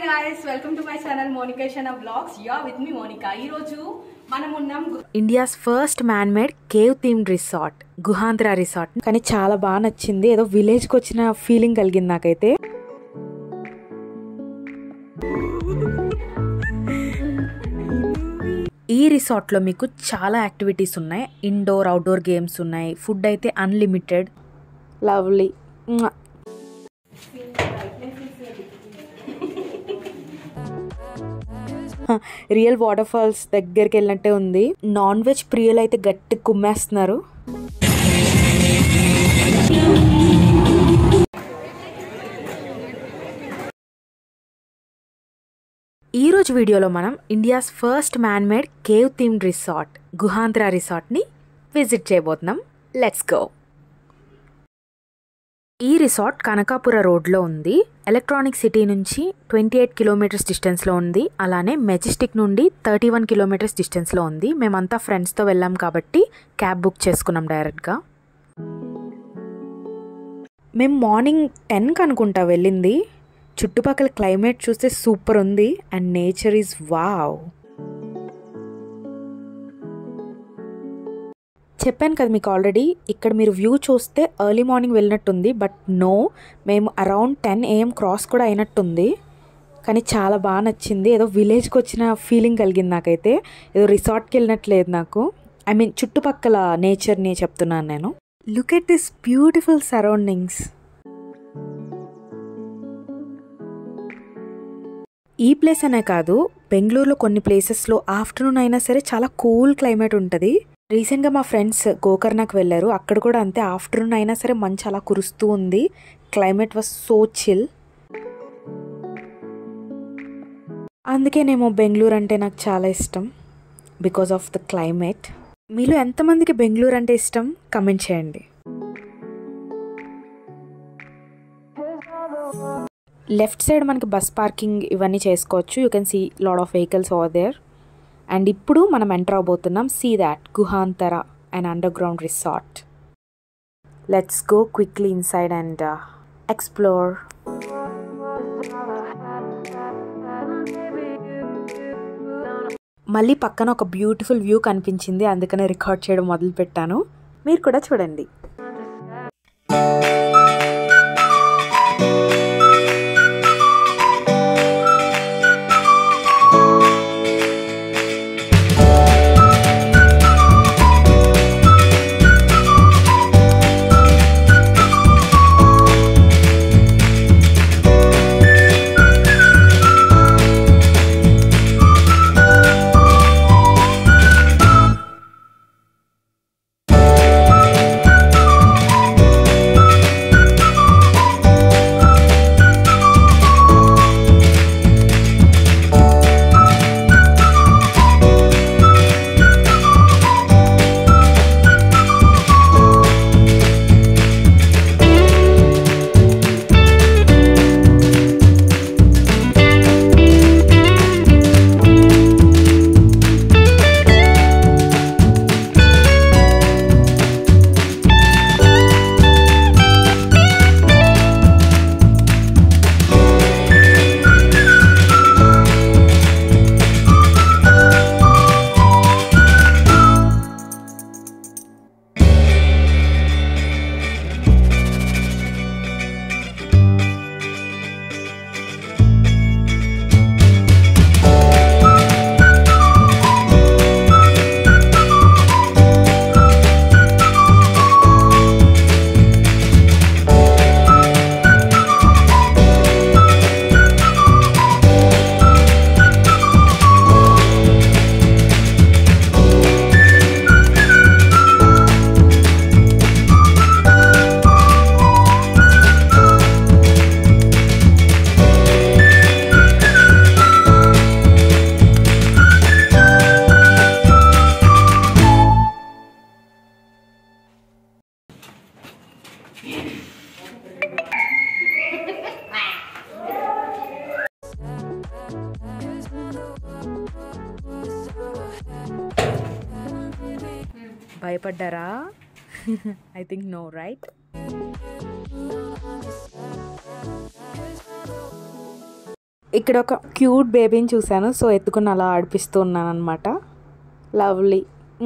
Guys welcome to my channel Monica Shana blogs yeah with me Monica ఈ రోజు మనం ఉన్నాం గు- India's first man made cave themed resort Guhandhra resort కానీ చాలా బాగా నచ్చింది ఏదో విలేజ్కి వచ్చిన ఫీలింగ్ కలిగింది నాకైతే ఈ రిసార్ట్లో మీకు చాలా యాక్టివిటీస్ ఉన్నాయి ఇండోర్ అవుట్డోర్ గేమ్స్ ఉన్నాయి ఫుడ్ అయితే unlimited lovely real waterfalls దగ్గరికి వెళ్ళినట్టే ఉంది నాన్ వెజ్ ప్రియలు అయితే గట్టి కుమ్మేస్తున్నారు ఈ రోజు వీడియోలో మనం India's first man made cave themed resort Guhandhra రిసార్ట్ని విజిట్ చేయబోతున్నాం లెట్స్ గో ఈ రిసార్ట్ కనకాపుర రోడ్లో ఉంది ఎలక్ట్రానిక్ సిటీ నుంచి ట్వంటీ ఎయిట్ కిలోమీటర్స్ డిస్టెన్స్లో ఉంది అలానే మెజెస్టిక్ నుండి థర్టీ వన్ కిలోమీటర్స్ డిస్టెన్స్లో ఉంది మేమంతా ఫ్రెండ్స్తో వెళ్ళాం కాబట్టి క్యాబ్ బుక్ చేసుకున్నాం డైరెక్ట్గా మేము మార్నింగ్ టెన్కి అనుకుంటా వెళ్ళింది చుట్టుపక్కల క్లైమేట్ చూస్తే సూపర్ ఉంది అండ్ నేచర్ ఈజ్ వావ్ చెప్పాను కదా మీకు ఆల్రెడీ ఇక్కడ మీరు వ్యూ చూస్తే ఎర్లీ మార్నింగ్ వెళ్ళినట్టుంది బట్ నో మేము అరౌండ్ టెన్ ఏఎం క్రాస్ కూడా అయినట్టుంది కానీ చాలా బాగా నచ్చింది ఏదో విలేజ్కి వచ్చిన ఫీలింగ్ కలిగింది నాకైతే ఏదో రిసార్ట్కి వెళ్ళినట్లేదు నాకు ఐ మీన్ చుట్టుపక్కల నేచర్ని చెప్తున్నాను నేను look at this beautiful surroundings ఈ ప్లేస్ అనే కాదు బెంగళూరులో కొన్ని ప్లేసెస్లో ఆఫ్టర్నూన్ అయినా సరే చాలా కూల్ క్లైమేట్ ఉంటుంది రీసెంట్గా మా ఫ్రెండ్స్ గోకర్ణకు వెళ్ళారు అక్కడ కూడా అంతే ఆఫ్టర్నూన్ అయినా సరే మంచి అలా కురుస్తూ ఉంది క్లైమేట్ వాజ్ సో చిల్ అందుకేనేమో బెంగళూరు అంటే నాకు చాలా ఇష్టం బికాస్ ఆఫ్ ద క్లైమేట్ మీలో ఎంతమందికి బెంగళూరు అంటే ఇష్టం కమెంట్ చేయండి లెఫ్ట్ సైడ్ మనకి బస్ పార్కింగ్ ఇవన్నీ చేసుకోవచ్చు you can see lot of vehicles over there and ఇప్పుడు మనం ఎంటర్ అవబోతున్నాం see that Guhantara and underground resort let's go quickly inside and explore మళ్ళీ పక్కన ఒక బ్యూటిఫుల్ వ్యూ కనిపించింది అందుకనే రికార్డ్ చేయడం మొదలు పెట్టాను మీరు కూడా చూడండి భయపడ్డారా ఐ థింక్ నో రైట్ ఇక్కడ ఒక క్యూట్ బేబీని చూశాను సో ఎత్తుకుని అలా ఆడిపిస్తూ ఉన్నాను అనమాట లవ్లీ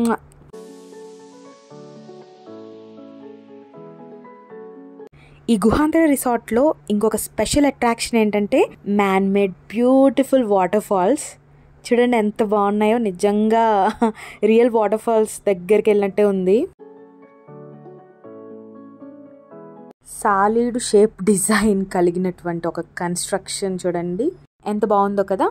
ఈ గుహాంతర రిసార్ట్లో ఇంకొక స్పెషల్ అట్రాక్షన్ ఏంటంటే man made beautiful waterfalls చూడండి ఎంత బాగున్నాయో నిజంగా రియల్ వాటర్ ఫాల్స్ దగ్గరికి వెళ్ళినట్టే ఉంది సాలిడ్ షేప్ డిజైన్ కలిగినటువంటి ఒక కన్స్ట్రక్షన్ చూడండి ఎంత బాగుందో కదా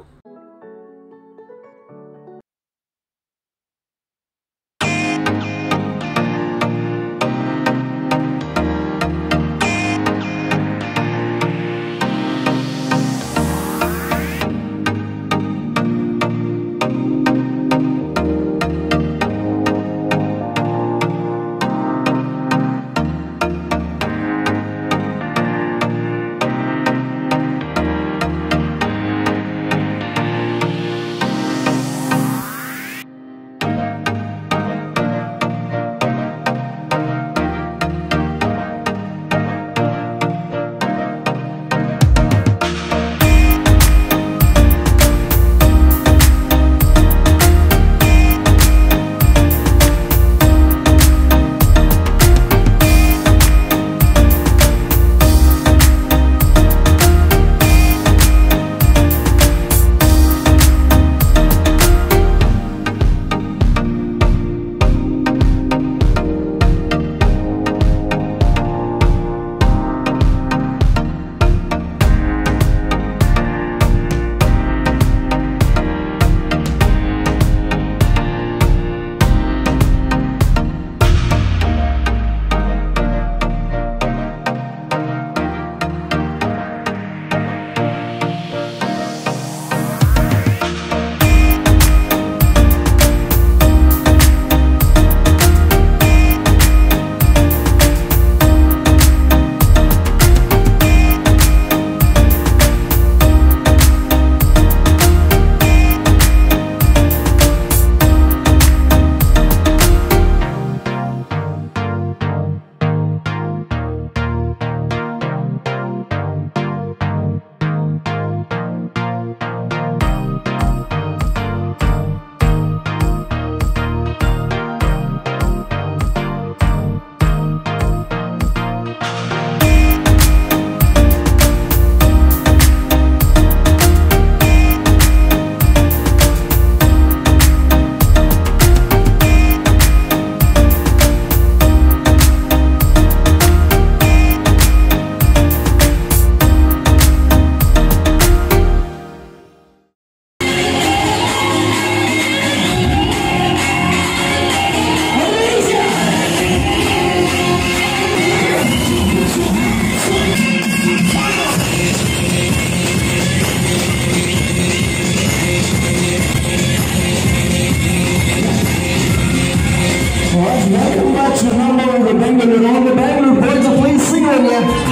Welcome back to number of the Bangalore. On the Bangalore boys are please sing on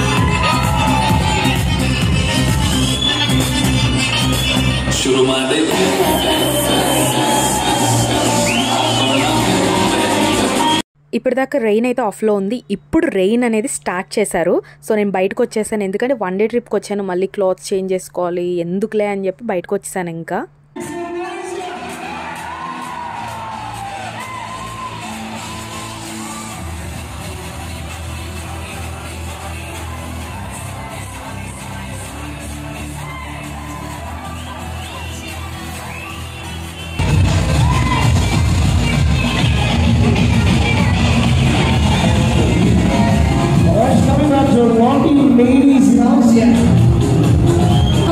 you. शुरू ಮಾಡಿ ఇప్పటిదాకా రెయిన్ అయితే ఆఫ్లో ఉంది ఇప్పుడు రెయిన్ అనేది స్టార్ట్ చేశారు సో నేను బయటకు వచ్చేసాను ఎందుకంటే వన్ డే ట్రిప్కి వచ్చాను మళ్ళీ క్లాత్స్ చేంజ్ చేసుకోవాలి ఎందుకులే అని చెప్పి బయటకు వచ్చేసాను ఇంకా Alright, coming up to Lumpy Ladies House. Yeah.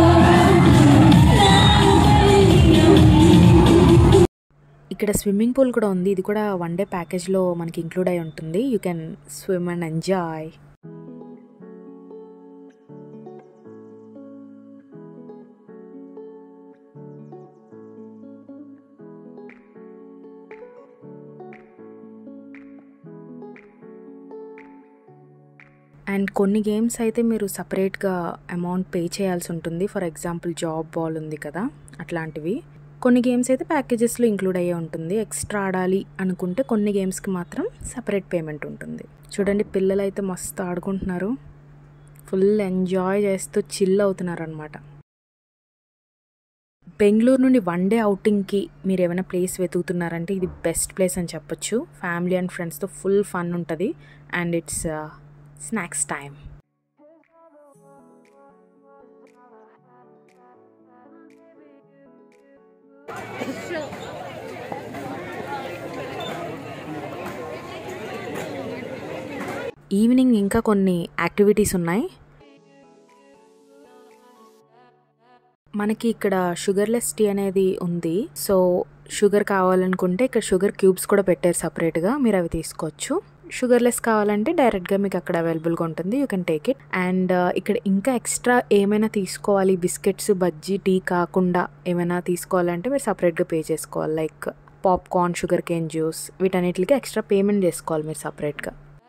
ఇక్కడ స్విమ్మింగ్ పూల్ కూడా ఉంది ఇది కూడా వన్ డే ప్యాకేజ్లో మనకి ఇంక్లూడ్ అయి ఉంటుంది you can swim and enjoy and కొన్ని గేమ్స్ అయితే మీరు సపరేట్గా అమౌంట్ పే చేయాల్సి ఉంటుంది ఫర్ ఎగ్జాంపుల్ జాబ్ బాల్ ఉంది కదా అట్లాంటివి కొన్ని గేమ్స్ అయితే ప్యాకేజెస్లో ఇంక్లూడ్ అయ్యే ఉంటుంది ఎక్స్ట్రా ఆడాలి అనుకుంటే కొన్ని గేమ్స్కి మాత్రం సపరేట్ పేమెంట్ ఉంటుంది చూడండి పిల్లలు అయితే మస్తు ఆడుకుంటున్నారు ఫుల్ ఎంజాయ్ చేస్తూ చిల్ అవుతున్నారు అనమాట బెంగళూరు నుండి వన్ డే అవుటింగ్కి మీరు ఏమైనా ప్లేస్ వెతుకుతున్నారంటే ఇది బెస్ట్ ప్లేస్ అని చెప్పొచ్చు ఫ్యామిలీ అండ్ ఫ్రెండ్స్తో ఫుల్ ఫన్ ఉంటుంది and it's snacks time evening ఇంకా కొన్ని యాక్టివిటీస్ ఉన్నాయి మనకి ఇక్కడ షుగర్లెస్ టీ అనేది ఉంది సో షుగర్ కావాలనుకుంటే ఇక్కడ షుగర్ క్యూబ్స్ కూడా పెట్టారు సపరేట్గా మీరు అవి తీసుకోవచ్చు షుగర్లెస్ కావాలంటే డైరెక్ట్గా మీకు అక్కడ అవైలబుల్గా ఉంటుంది you can take it and ఇక్కడ ఇంకా ఎక్స్ట్రా ఏమైనా తీసుకోవాలి బిస్కెట్స్ బజ్జీ టీ కాకుండా ఏమైనా తీసుకోవాలంటే మీరు సపరేట్గా పే చేసుకోవాలి like popcorn sugarcane juice వీటన్నిటికి ఎక్స్ట్రా పేమెంట్ చేసుకోవాలి మీరు సపరేట్గా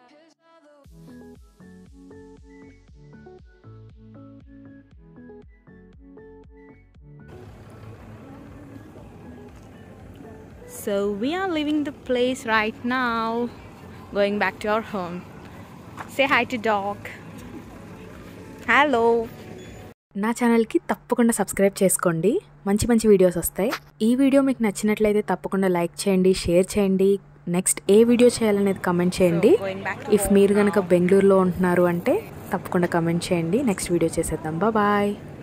So we are leaving the place right now, going back to our home. Say hi to dog. Hello. నా ఛానల్కి తప్పకుండా సబ్స్క్రైబ్ చేసుకోండి మంచి మంచి వీడియోస్ వస్తాయి ఈ వీడియో మీకు నచ్చినట్లయితే తప్పకుండా లైక్ చేయండి షేర్ చేయండి నెక్స్ట్ ఏ వీడియో చేయాలనేది కమెంట్ చేయండి ఇఫ్ మీరు కనుక బెంగళూరులో ఉంటున్నారు అంటే తప్పకుండా కమెంట్ చేయండి నెక్స్ట్ వీడియో చేసేద్దాం బాయ్